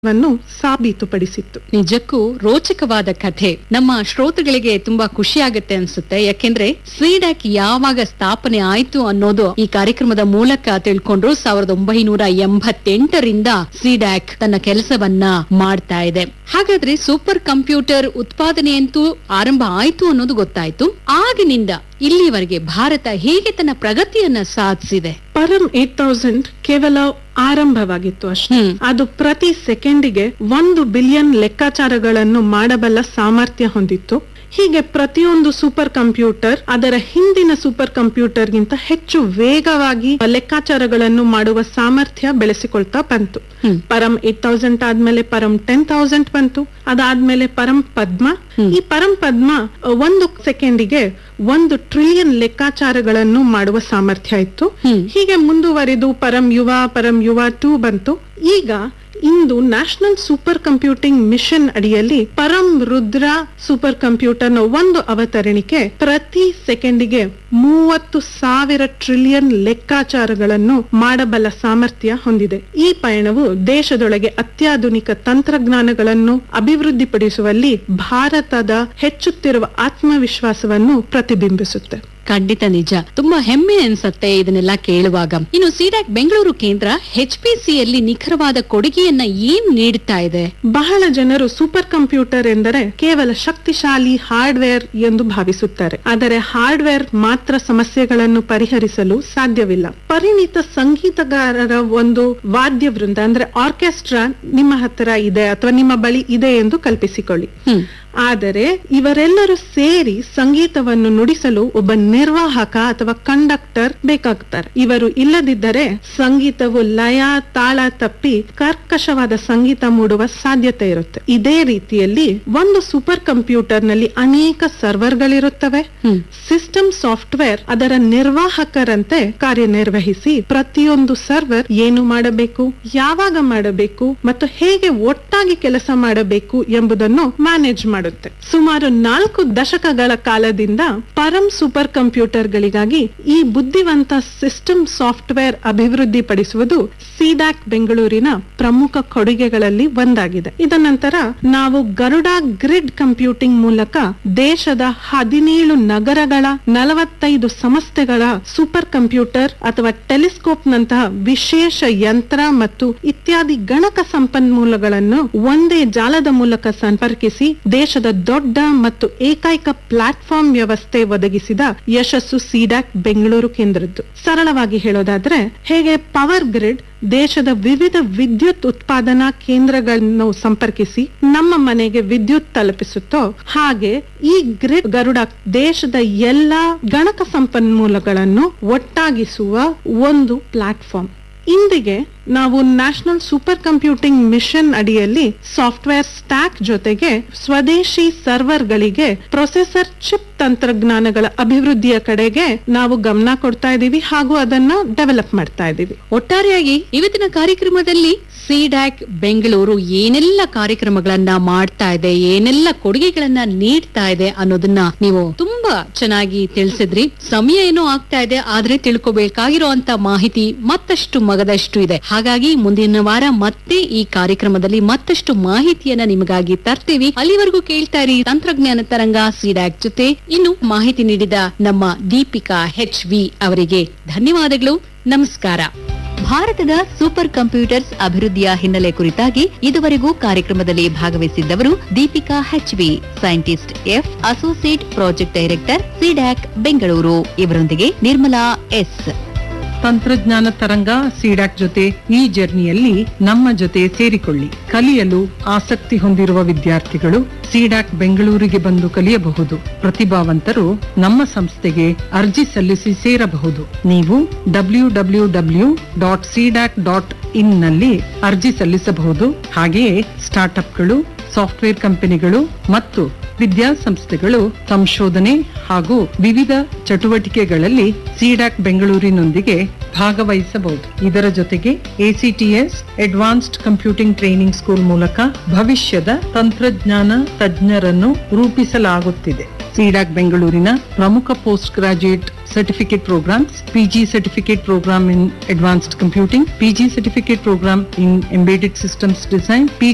ವನ್ನು ಸಾಬೀತುಪಡಿಸಿತ್ತು ನಿಜಕ್ಕೂ ರೋಚಕವಾದ ಕಥೆ ನಮ್ಮ ಶ್ರೋತೃಗಳಿಗೆ ತುಂಬಾ ಖುಷಿ ಆಗುತ್ತೆ ಅನ್ಸುತ್ತೆ ಯಾಕೆಂದ್ರೆ ಸ್ವೀಡಾಕ್ ಯಾವಾಗ ಸ್ಥಾಪನೆ ಆಯ್ತು ಅನ್ನೋದು ಈ ಕಾರ್ಯಕ್ರಮದ ಮೂಲಕ ತಿಳ್ಕೊಂಡ್ರು ಸಾವಿರದ ಒಂಬೈನೂರ ಎಂಬತ್ತೆಂಟರಿಂದ ಸ್ವೀಡಾಕ್ ತನ್ನ ಕೆಲಸವನ್ನ ಮಾಡ್ತಾ ಇದೆ ಹಾಗಾದ್ರೆ ಸೂಪರ್ ಕಂಪ್ಯೂಟರ್ ಉತ್ಪಾದನೆಯಂತೂ ಆರಂಭ ಆಯ್ತು ಅನ್ನೋದು ಗೊತ್ತಾಯ್ತು ಆಗಿನಿಂದ ಇಲ್ಲಿವರೆಗೆ ಭಾರತ ಹೇಗೆ ತನ್ನ ಪ್ರಗತಿಯನ್ನ ಸಾಧಿಸಿದೆ ಪರಂ ಏಟ್ ತೌಸಂಡ್ ಕೇವಲ ಆರಂಭವಾಗಿತ್ತು ಅಷ್ಟೇ ಹ್ಮ್. ಅದು ಪ್ರತಿ ಸೆಕೆಂಡಿಗೆ ಒಂದು ಬಿಲಿಯನ್ ಲೆಕ್ಕಾಚಾರಗಳನ್ನು ಮಾಡಬಲ್ಲ ಸಾಮರ್ಥ್ಯ ಹೊಂದಿತ್ತು ಹೀಗೆ ಪ್ರತಿಯೊಂದು ಸೂಪರ್ ಕಂಪ್ಯೂಟರ್ ಅದರ ಹಿಂದಿನ ಸೂಪರ್ ಕಂಪ್ಯೂಟರ್ಗಿಂತ ಹೆಚ್ಚು ವೇಗವಾಗಿ ಲೆಕ್ಕಾಚಾರಗಳನ್ನು ಮಾಡುವ ಸಾಮರ್ಥ್ಯ ಬೆಳೆಸಿಕೊಳ್ತಾ ಬಂತು ಹ್ಮ್. ಪರಂ ಏಟ್ ತೌಸಂಡ್ ಆದ್ಮೇಲೆ ಪರಂ ಟೆನ್ ತೌಸಂಡ್ ಬಂತು ಅದಾದ್ಮೇಲೆ ಪರಂ ಪದ್ಮ ಈ ಪರಂ ಪದ್ಮ ಅ, ಒಂದು ಸೆಕೆಂಡಿಗೆ ಒಂದು ಟ್ರಿಲಿಯನ್ ಲೆಕ್ಕಾಚಾರಗಳನ್ನು ಮಾಡುವ ಸಾಮರ್ಥ್ಯ ಇತ್ತು ಹ್ಮ್. ಹೀಗೆ ಮುಂದುವರಿದು ಪರಂ ಯುವ ಪರಂ ಯುವ ಟೂ ಬಂತು ಈಗ ಇಂದು ನ್ಯಾಷನಲ್ ಸೂಪರ್ ಕಂಪ್ಯೂಟಿಂಗ್ ಮಿಷನ್ ಅಡಿಯಲ್ಲಿ ಪರಂ ರುದ್ರ ಸೂಪರ್ ಕಂಪ್ಯೂಟರ್ನ ಒಂದು ಅವತರಣಿಕೆ ಪ್ರತಿ ಸೆಕೆಂಡಿಗೆ ಮೂವತ್ತು ಸಾವಿರ ಟ್ರಿಲಿಯನ್ ಲೆಕ್ಕಾಚಾರಗಳನ್ನು ಮಾಡಬಲ್ಲ ಸಾಮರ್ಥ್ಯ ಹೊಂದಿದೆ ಈ ಪಯಣವು ದೇಶದೊಳಗೆ ಅತ್ಯಾಧುನಿಕ ತಂತ್ರಜ್ಞಾನಗಳನ್ನು ಅಭಿವೃದ್ಧಿಪಡಿಸುವಲ್ಲಿ ಭಾರತದ ಹೆಚ್ಚುತ್ತಿರುವ ಆತ್ಮವಿಶ್ವಾಸವನ್ನು ಪ್ರತಿಬಿಂಬಿಸುತ್ತೆ ಖಂಡಿತ ನಿಜ ತುಂಬಾ ಹೆಮ್ಮೆ ಅನ್ಸತ್ತೆ ಇದನ್ನೆಲ್ಲ ಕೇಳುವಾಗ ಇನ್ನು ಸಿಡಾಕ್ ಬೆಂಗಳೂರು ಕೇಂದ್ರ ಎಚ್ ಪಿ ಯಲ್ಲಿ ನಿಖರವಾದ ಕೊಡುಗೆಯನ್ನ ಏನ್ ನೀಡ್ತಾ ಇದೆ ಬಹಳ ಜನರು ಸೂಪರ್ ಕಂಪ್ಯೂಟರ್ ಎಂದರೆ ಕೇವಲ ಶಕ್ತಿಶಾಲಿ ಹಾರ್ಡ್ವೇರ್ ಎಂದು ಭಾವಿಸುತ್ತಾರೆ ಆದರೆ ಹಾರ್ಡ್ವೇರ್ ಮಾತ್ರ ಸಮಸ್ಯೆಗಳನ್ನು ಪರಿಹರಿಸಲು ಸಾಧ್ಯವಿಲ್ಲ ಪರಿಣಿತ ಸಂಗೀತಗಾರರ ಒಂದು ವಾದ್ಯ ವೃಂದ ಅಂದ್ರೆ ಆರ್ಕೆಸ್ಟ್ರಾ ನಿಮ್ಮ ಹತ್ತಿರ ಇದೆ ಅಥವಾ ನಿಮ್ಮ ಬಳಿ ಇದೆ ಎಂದು ಕಲ್ಪಿಸಿಕೊಳ್ಳಿ ಹ್ಮ್ ಆದರೆ ಇವರೆಲ್ಲರೂ ಸೇರಿ ಸಂಗೀತವನ್ನು ನುಡಿಸಲು ಒಬ್ಬ ನಿರ್ವಾಹಕ ಅಥವಾ ಕಂಡಕ್ಟರ್ ಬೇಕಾಗ್ತಾರೆ ಇವರು ಇಲ್ಲದಿದ್ದರೆ ಸಂಗೀತವು ಲಯ ತಾಳ ತಪ್ಪಿ ಕರ್ಕಶವಾದ ಸಂಗೀತ ಮೂಡುವ ಸಾಧ್ಯತೆ ಇರುತ್ತೆ ಇದೇ ರೀತಿಯಲ್ಲಿ ಒಂದು ಸೂಪರ್ ಕಂಪ್ಯೂಟರ್ ನಲ್ಲಿ ಅನೇಕ ಸರ್ವರ್ಗಳಿರುತ್ತವೆ ಹ್ಮ್ ಸಿಸ್ಟಮ್ ಸಾಫ್ಟ್ವೇರ್ ಅದರ ನಿರ್ವಾಹಕರಂತೆ ಕಾರ್ಯನಿರ್ವಹಿಸಿ ಪ್ರತಿಯೊಂದು ಸರ್ವರ್ ಏನು ಮಾಡಬೇಕು ಯಾವಾಗ ಮಾಡಬೇಕು ಮತ್ತು ಹೇಗೆ ಒಟ್ಟಾಗಿ ಕೆಲಸ ಮಾಡಬೇಕು ಎಂಬುದನ್ನು ಮ್ಯಾನೇಜ್ ಮಾಡುತ್ತೆ ಸುಮಾರು ನಾಲ್ಕು ದಶಕಗಳ ಕಾಲದಿಂದ ಪರಂ ಸೂಪರ್ ಕಂಪ್ಯೂಟರ್ಗಳಿಗಾಗಿ ಈ ಬುದ್ಧಿವಂತ ಸಿಸ್ಟಮ್ ಸಾಫ್ಟ್ವೇರ್ ಅಭಿವೃದ್ಧಿಪಡಿಸುವುದು ಸಿಡ್ಯಾಕ್ ಬೆಂಗಳೂರಿನ ಪ್ರಮುಖ ಕೊಡುಗೆಗಳಲ್ಲಿ ಒಂದಾಗಿದೆ ಇದ ನಂತರ ನಾವು ಗರುಡ ಗ್ರಿಡ್ ಕಂಪ್ಯೂಟಿಂಗ್ ಮೂಲಕ ದೇಶದ ಹದಿನೇಳು ನಗರಗಳ ನಲವತ್ತೈದು ಸಂಸ್ಥೆಗಳ ಸೂಪರ್ ಕಂಪ್ಯೂಟರ್ ಅಥವಾ ಟೆಲಿಸ್ಕೋಪ್ ನಂತಹ ವಿಶೇಷ ಯಂತ್ರ ಮತ್ತು ಇತ್ಯಾದಿ ಗಣಕ ಸಂಪನ್ಮೂಲಗಳನ್ನು ಒಂದೇ ಜಾಲದ ಮೂಲಕ ಸಂಪರ್ಕಿಸಿ ದೇಶದ ದೊಡ್ಡ ಮತ್ತು ಏಕೈಕ ಪ್ಲಾಟ್ಫಾರ್ಮ್ ವ್ಯವಸ್ಥೆ ಒದಗಿಸಿದ ಯಶಸ್ಸು ಸಿಡ್ಯಾಕ್ ಬೆಂಗಳೂರು ಕೇಂದ್ರದ್ದು ಸರಳವಾಗಿ ಹೇಳೋದಾದ್ರೆ ಹೇಗೆ ಪವರ್ ಗ್ರಿಡ್ ದೇಶದ ವಿವಿಧ ವಿದ್ಯುತ್ ಉತ್ಪಾದನಾ ಕೇಂದ್ರಗಳನ್ನು ಸಂಪರ್ಕಿಸಿ ನಮ್ಮ ಮನೆಗೆ ವಿದ್ಯುತ್ ತಲುಪಿಸುತ್ತೋ ಹಾಗೆ ಈ ಗ್ರಿಡ್ ಗರುಡ ದೇಶದ ಎಲ್ಲಾ ಗಣಕ ಸಂಪನ್ಮೂಲಗಳನ್ನು ಒಟ್ಟಾಗಿಸುವ ಒಂದು ಪ್ಲಾಟ್ಫಾರ್ಮ್ ಇಂದಿಗೆ ನಾವು ನ್ಯಾಷನಲ್ ಸೂಪರ್ ಕಂಪ್ಯೂಟಿಂಗ್ ಮಿಷನ್ ಅಡಿಯಲ್ಲಿ ಸಾಫ್ಟ್ವೇರ್ ಸ್ಟ್ಯಾಕ್ ಜೊತೆಗೆ ಸ್ವದೇಶಿ ಸರ್ವರ್ಗಳಿಗೆ ಪ್ರೊಸೆಸರ್ ಚಿಪ್ ತಂತ್ರಜ್ಞಾನಗಳ ಅಭಿವೃದ್ಧಿಯ ಕಡೆಗೆ ನಾವು ಗಮನ ಕೊಡ್ತಾ ಇದ್ದೀವಿ ಹಾಗೂ ಅದನ್ನ ಡೆವಲಪ್ ಮಾಡ್ತಾ ಇದ್ದೀವಿ ಒಟ್ಟಾರೆಯಾಗಿ ಇವತ್ತಿನ ಕಾರ್ಯಕ್ರಮದಲ್ಲಿ ಸಿಡ್ಯಾಕ್ ಬೆಂಗಳೂರು ಏನೆಲ್ಲ ಕಾರ್ಯಕ್ರಮಗಳನ್ನ ಮಾಡ್ತಾ ಇದೆ ಏನೆಲ್ಲ ಕೊಡುಗೆಗಳನ್ನ ನೀಡ್ತಾ ಇದೆ ಅನ್ನೋದನ್ನ ನೀವು ತುಂಬಾ ಚೆನ್ನಾಗಿ ತಿಳಿಸಿದ್ರಿ ಸಮಯ ಏನೋ ಆಗ್ತಾ ಇದೆ ಆದ್ರೆ ತಿಳ್ಕೊಬೇಕಾಗಿರುವಂತ ಮಾಹಿತಿ ಮತ್ತಷ್ಟು ಮಗದಷ್ಟು ಇದೆ ಹಾಗಾಗಿ ಮುಂದಿನ ವಾರ ಮತ್ತೆ ಈ ಕಾರ್ಯಕ್ರಮದಲ್ಲಿ ಮತ್ತಷ್ಟು ಮಾಹಿತಿಯನ್ನ ನಿಮಗಾಗಿ ತರ್ತೀವಿ ಅಲ್ಲಿವರೆಗೂ ಕೇಳ್ತಾ ಇರಿ ತಂತ್ರಜ್ಞಾನ ತರಂಗ ಸಿಡ್ಯಾಕ್ ಜೊತೆ ಇನ್ನು ಮಾಹಿತಿ ನೀಡಿದ ನಮ್ಮ ದೀಪಿಕಾ ಎಚ್ ವಿ ಅವರಿಗೆ ಧನ್ಯವಾದಗಳು ನಮಸ್ಕಾರ ಭಾರತದ ಸೂಪರ್ ಕಂಪ್ಯೂಟರ್ಸ್ ಅಭಿವೃದ್ಧಿಯ ಹಿನ್ನೆಲೆ ಕುರಿತಾಗಿ ಇದುವರೆಗೂ ಕಾರ್ಯಕ್ರಮದಲ್ಲಿ ಭಾಗವಹಿಸಿದ್ದವರು Deepika H V scientist F associate project director CDAC Bengaluru ಇವರೊಂದಿಗೆ ನಿರ್ಮಲಾ ಎಸ್ ತಂತ್ರಜ್ಞಾನ ತರಂಗ ಸಿಡಾಕ್ ಜೊತೆ ಈ ಜರ್ನಿಯಲ್ಲಿ ನಮ್ಮ ಜೊತೆ ಸೇರಿಕೊಳ್ಳಿ ಕಲಿಯಲು ಆಸಕ್ತಿ ಹೊಂದಿರುವ ವಿದ್ಯಾರ್ಥಿಗಳು ಸಿಡಾಕ್ ಬೆಂಗಳೂರಿಗೆ ಬಂದು ಕಲಿಯಬಹುದು ಪ್ರತಿಭಾವಂತರು ನಮ್ಮ ಸಂಸ್ಥೆಗೆ ಅರ್ಜಿ ಸಲ್ಲಿಸಿ ಸೇರಬಹುದು ನೀವು W W W dot CDAC dot in ನಲ್ಲಿ ಅರ್ಜಿ ಸಲ್ಲಿಸಬಹುದು ಹಾಗೆಯೇ ಸ್ಟಾರ್ಟ್ಅಪ್ಗಳು ಸಾಫ್ಟ್ವೇರ್ ಕಂಪನಿಗಳು ಮತ್ತು ವಿದ್ಯಾಸಂಸ್ಥೆಗಳು ಸಂಶೋಧನೆ ಹಾಗೂ ವಿವಿಧ ಚಟುವಟಿಕೆಗಳಲ್ಲಿ ಸಿಡಾಕ್ ಬೆಂಗಳೂರಿನೊಂದಿಗೆ ಭಾಗವಹಿಸಬಹುದು ಇದರ ಜೊತೆಗೆ ACTS advanced computing training school ಮೂಲಕ ಭವಿಷ್ಯದ ತಂತ್ರಜ್ಞಾನ ತಜ್ಞರನ್ನು ರೂಪಿಸಲಾಗುತ್ತಿದೆ ಸಿಡಾಕ್ ಬೆಂಗಳೂರಿನ ಪ್ರಮುಖ post graduate certificate programmes PG certificate programme in advanced computing PG certificate programme in embedded systems design